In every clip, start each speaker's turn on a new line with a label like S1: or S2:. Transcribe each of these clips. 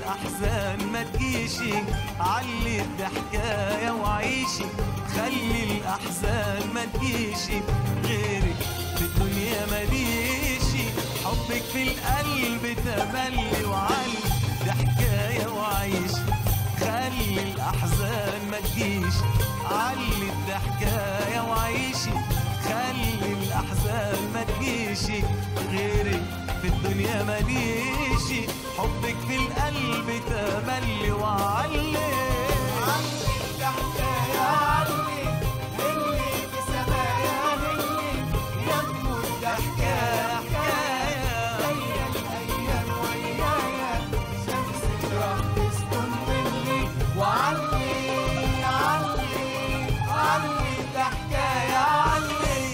S1: الأحزان ما تجيشي علي الضحكاية وعيشي خلي الأحزان ما تجيشي غيرك في الدنيا ماليشي حبك في القلب تملي وعلي ضحكاية وعيشي خلي الأحزان ما تجيش علي الضحكاية وعيشي خلي الأحزان ما تجيش غيرك في الدنيا ماليشي حبك في القلب تملي وعلي
S2: علي الضحكاية علي اللي في سمايا اللي يمو الضحكاية حكاية هيا الأيام ويايا شمسك راح تسكن ظلي وعلي علي علي الضحكاية علي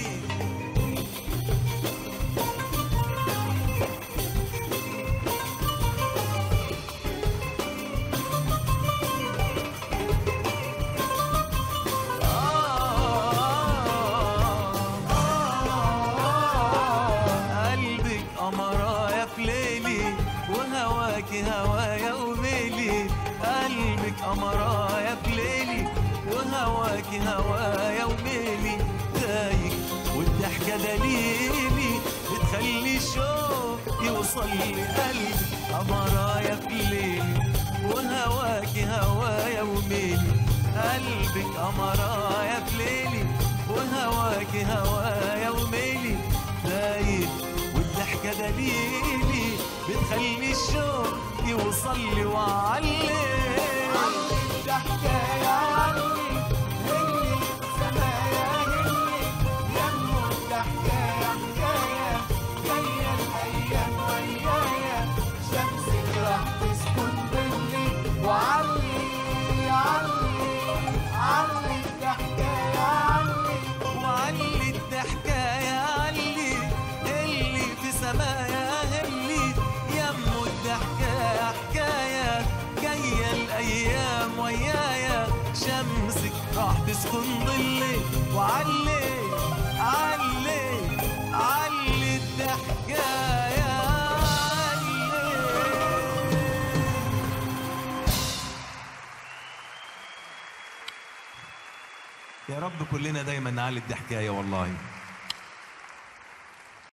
S1: قلبك قمرايا في ليلي وهواكي هوايا وميلي قلبك قمرايا في ليلي وهواكي هوايا وميلي دايك والضحكة دليلي بتخلي الشوق يوصل لقلبي قمرايا في ليلي وهواكي هوايا وميلي قلبك قمرايا في ليلي وهواكي هوايا وميلي دايب والضحكة دليلي بتخلي الشوق يوصل لي وعلي
S2: علي الضحكاية علي اللي في سمايا اللي يمو الضحكاية حكاية جاية الأيام ويايا شمسك راح تسكن ظلي وعلي علي علي الضحكاية علي
S1: وعلي الضحكاية علي اللي في سمايا همي يمو الضحكاية حكاية جاية الأيام ويايا شمسك راح تسكن ظلي وعلي علي علي الضحكاية علي يا رب كلنا دايما نعلي الضحكاية والله